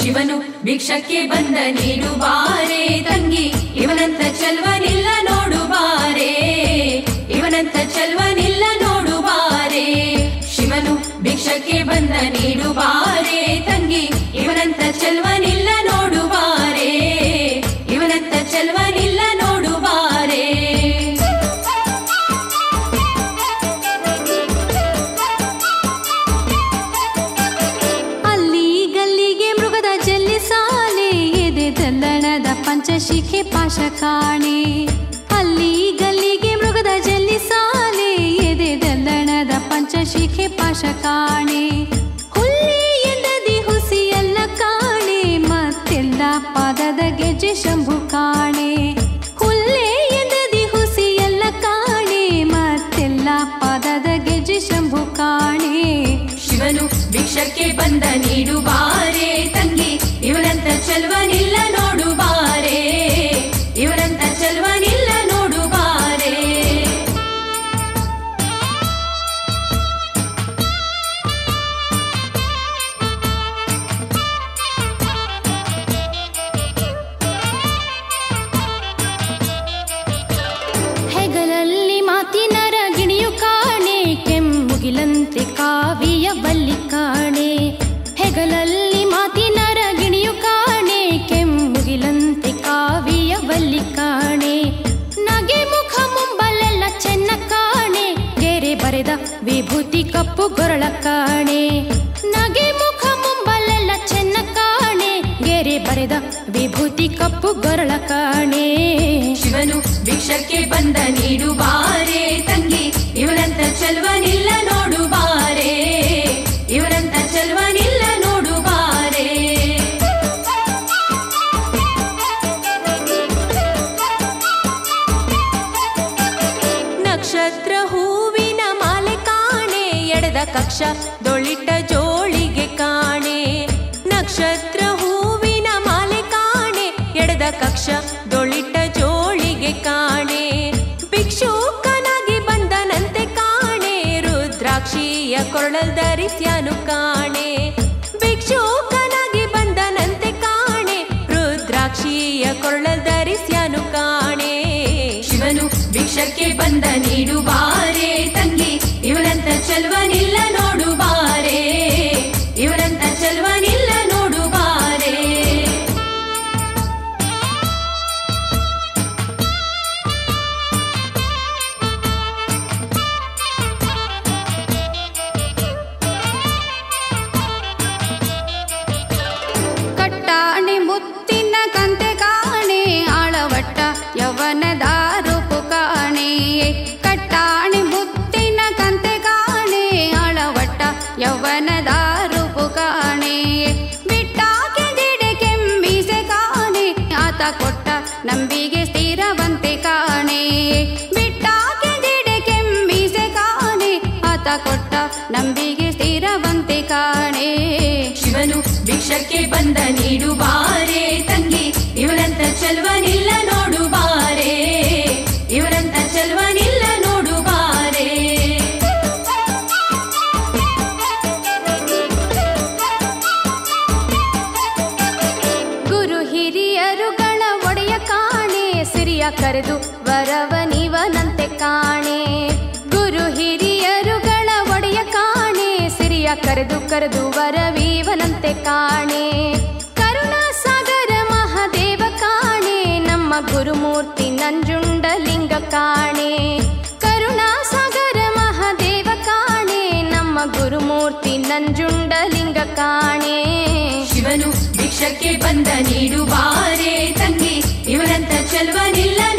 ಶಿವನು ಭಿಕ್ಷಕ್ಕೆ ಬಂದ ನೀಡು ಬಾರೆ ತಂಗಿ ಇವನಂತ ಚೆಲ್ವನಿಲ್ಲ ನೋಡು ಬಾರೆ ಇವನಂತ ಚೆಲ್ವನಿಲ್ಲ ನೋಡು ಬಾರೆ ಶಿವನು ಭಿಕ್ಷಕ್ಕೆ ಬಂದ ನೀಡು ಬಾರೆ ತಂಗಿ ಇವನಂತ ಚೆಲ್ವನಿಲ್ಲ ನೋಡು ಬಾರೆ ಇವನಂತ ಚೆಲ್ವನಿಲ್ಲ ನೋಡು ಬಾರೆ ಅಲ್ಲಿ ಗಲ್ಲಿಗೆ ಮೃಗದ ಜಲ್ಲಿ ಸಾಲೆ ಎದೆ ದಲ್ಲಣದ ಪಂಚಶಿಖೆ ಪಾಶ ಕಾಣೆ ಅಲ್ಲಿ ಗಲ್ಲಿಗೆ ಮೃಗದ ಜಲ್ಲಿ ಸಾಲೆ ಎದೆ ದಲ್ಲಣದ ಪಂಚಶಿಖೆ ಪಾಶ ಕಾಣೆ ಹುಲ್ಲಿ ಎಂದದಿ ಹುಸಿ ಎಲ್ಲ ಕಾಣೆ ಮತ್ತೆಲ್ಲ ಪಾದದ ಗೆಜ್ಜೆ ಶಂಭು ಕಾಣೆ ಹುಲ್ಲೆ ಎಂದದಿ ಹುಸಿ ಎಲ್ಲ ಕಾಣೆ ಮತ್ತೆಲ್ಲ ಪಾದದ ಗೆಜ್ಜೆ ಶಂಭು ಕಾಣೆ ಶಿವನು ಭಿಕ್ಷಕ್ಕೆ ಬಂದ ನೀಡು ಬಾರೆ ತಂಗಿ ಇವನಂತ ಚೆಲ್ವನಿಲ್ಲ ನೋಡು ಬಾರೆ ಇವನಂತ ಚೆಲ್ವನಿಲ್ಲ ನೋಡು ಬಾರೆ ಹೆಗಲಲ್ಲಿ ಮಾತಿನರ ಗಿಣಿಯು ಕಾಣೆ ಕೆಮ್ಮುಗಿಲಂತೆ ಕಾವಿಯ ಬಲ್ಲಿ ಕಾಣೆ ಹೆಗಲಲ್ಲಿ ಮಾತಿನರ ಗಿಣಿಯು ಕಾಣೆ ಕೆಮ್ಮುಗಿಲಂತೆ ಕಾವಿಯ ಬಲ್ಲಿ ಕಾಣೆ ನಗೆ ಮುಖ ಮುಂಬಲೆಲ್ಲ ಚೆನ್ನ ಕಾಣೆ ಗೆರೆ ಬರೆದ ವಿಭೂತಿ ಕಪ್ಪು ಗೊರಳ ಕಾಣೆ ನಗೆ ಮುಖ ಮುಂಬಲೆಲ್ಲ ಚೆನ್ನ ಕಾಣೆ ಗೆರೆ ಬರೆದ ವಿಭೂತಿ ಕಪ್ಪು ಗೊರಳ ಕಾಣೆ ಶಿವನು ಭಿಕ್ಷಕ್ಕೆ ಬಂದ ನೀಡು ಬಾರೆ ತಂಗಿ ಇವನಂತ ಚೆಲ್ವನಿಲ್ಲ ನೋಡು ಬಾರೆ ಇವನಂತ ಚೆಲ್ವನಿಲ್ಲ ನೋಡು ಬಾರೆ ನಕ್ಷತ್ರ ಹೂವಿನ ಮಾಲೆ ಕಾಣೆ ಎಡೆದ ಕಕ್ಷ ದೊಳಿಟ ಜೋಳಿಗೆ ಕಾಣೆ ನಕ್ಷತ್ರ ಹೂವಿನ ಮಾಲೆ ಕಾಣೆ ಎಡೆದ ಕಕ್ಷ ದೊಳಿಟ ಜೋಳಿಗೆ ಕಾಣೆ ಭಿಕ್ಷುಕನಾಗಿ ಬಂದನಂತೆ ಕಾಣೆ ರುದ್ರಾಕ್ಷಿಯ ಕೊರಳಲ್ ಧರಿಸ್ಯಾನು ಕಾಣೆ ಭಿಕ್ಷುಕನಾಗಿ ಬಂದನಂತೆ ಕಾಣೆ ರುದ್ರಾಕ್ಷಿಯ ಕೊರಳಲ್ ಧರಿಸ್ಯಾನು ಕಾಣೆ ಶಿವನು ಭಿಕ್ಷಕ್ಕೆ ಬಂದ ನೀಡು ಬಾರೆ ತಂಗಿ ಇವನಂತ ಚೆಲ್ವನಿಲ್ಲ ನೋಡು ಬಾರೆ ಇವನಂತ ಚೆಲ್ವನಿಲ್ಲ ನೋಡು ಬಾರೆ ಕಟ್ಟಾಣೆ ಮುತ್ತಿನ ಕಂತೆ ಕಾಣೆ ಆಳವಟ್ಟ ಯವನದ ರೂಪು ಕಾಣೆ ಕಟ್ಟಾಣೆ ಮುತ್ತಿನ ಕಂತೆ ಕಾಣೆ ಆಳವಟ್ಟ ಯವನದ ರೂಪು ಕಾಣೆ ಬಿಟ್ಟಾಕೆ ದಿಡೆ ಕೆಮ್ಮಿಸೆ ಕಾಣೆ ಆತ ಕೊಟ್ಟ ನಂಬಿಗೆ ಸ್ಥಿರವಂತೆ ಕಾಣೆ ಬಿಟ್ಟಾಕೆ ದಿಡೆ ಕೆಮ್ಮಿಸೆ ಕಾಣೆ ಆತ ಕೊಟ್ಟ ನಂಬಿಗೆ ಸ್ಥಿರವಂತೆ ಕಾಣೆ ಶಿವನು ಭಿಕ್ಷಕ್ಕೆ ಬಂದ ನೀಡು ಬಾರೆ ತಂಗಿ ಇವನಂತ ಚೆಲ್ವನಿಲ್ಲ ನೋಡು ಬಾರೆ ಇವನಂತ ಚೆಲ್ವನಿಲ್ಲ ನೋಡು ಬಾರೆ ಗುರು ಹಿರಿಯರುಗಳ ಒಡೆಯ ಕಾಣೆ ಸಿರಿಯ ಕರೆದು ವರವ ನೀವನಂತೆ ಕಾಣೆ ಗುರು ಹಿರಿಯರುಗಳ ಒಡೆಯ ಕಾಣೆ ಸಿರಿಯ ಕರೆದು ಕರೆದು ವರವೀವನಂತೆ ಕಾಣೆ ಕರುಣಾ ಸಾಗರ ಮಹಾದೇವ ಕಾಣೆ ನಮ್ಮ ಗುರುಮೂರ್ತಿ ನಂಜುಂಡಲಿಂಗ ಕಾಣೆ ಕರುಣಾ ಸಾಗರ ಮಹಾದೇವ ಕಾಣೆ ನಮ್ಮ ಗುರುಮೂರ್ತಿ ನಂಜುಂಡಲಿಂಗ ಕಾಣೆ ಶಿವನು ಭಿಕ್ಷಕ್ಕೆ ಬಂದ ನೀಡು ಬಾರೆ ತಂಗಿ ಇವನಂತ ಚೆಲ್ವನಿಲ್ಲ